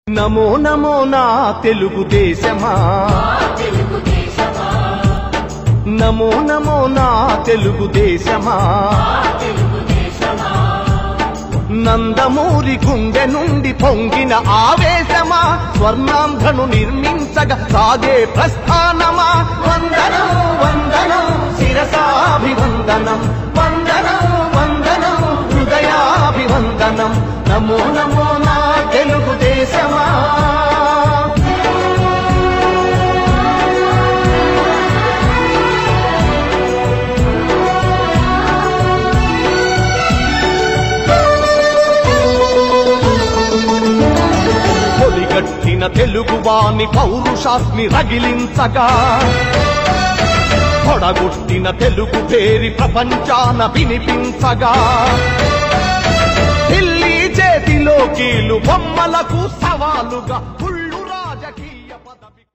నమో నమో నా తెలుగుదేశమా నమో నమో నా తెలుగుదేశమా నందమూరి గుండె నుండి పొంగిన ఆవేశమా స్వర్ణాంధ్రను నిర్మించగా సాగే ప్రస్థానమా వందనం వందనం శిరసాభివందనం వందనం వందనం హృదయాభివందనం నమో నమో నా తెలుగుదేశమా పొలిగట్టిన తెలుగువాని పౌరుషాస్మి రగిలించగా పొడగొట్టిన తెలుగు పేరి ప్రపంచాన వినిపించగా ఢిల్లీ చేతిలో కీలు బొమ్మలకు సవాలుగా